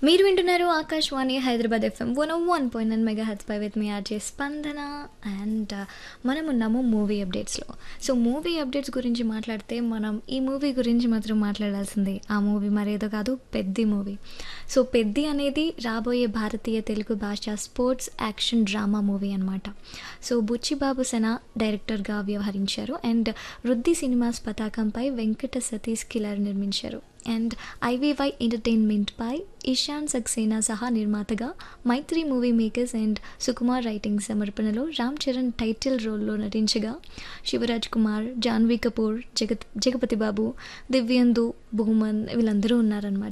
మీరు వింటున్నారు Akashvani Hyderabad FM one one point nine mega H పై with me RJ Spandana and మనం ఉన్నాము మూవీ అప్డేట్స్లో సో మూవీ అప్డేట్స్ గురించి మాట్లాడితే మనం ఈ మూవీ గురించి మాత్రం మాట్లాడాల్సిందే ఆ మూవీ మరేదో కాదు పెద్ది మూవీ సో పెద్ది అనేది రాబోయే భారతీయ తెలుగు భాష స్పోర్ట్స్ యాక్షన్ డ్రామా మూవీ అనమాట సో బుచ్చిబాబు సెన డైరెక్టర్గా వ్యవహరించారు అండ్ వృద్ధి సినిమాస్ పతాకంపై వెంకట సతీష్ కిలర్ నిర్మించారు అండ్ ఐవీవై ఎంటర్టైన్మెంట్పై ఇషాన్ సక్సేనా సహా నిర్మాతగా Mythri movie makers and Sukumar writing సమర్పణలో రామ్ చరణ్ టైటిల్ రోల్లో నటించగా శివరాజ్ కుమార్ జాన్వీ కపూర్ జగత్ జగపతి బాబు దివ్యందు బహుమన్ వీళ్ళందరూ ఉన్నారనమాట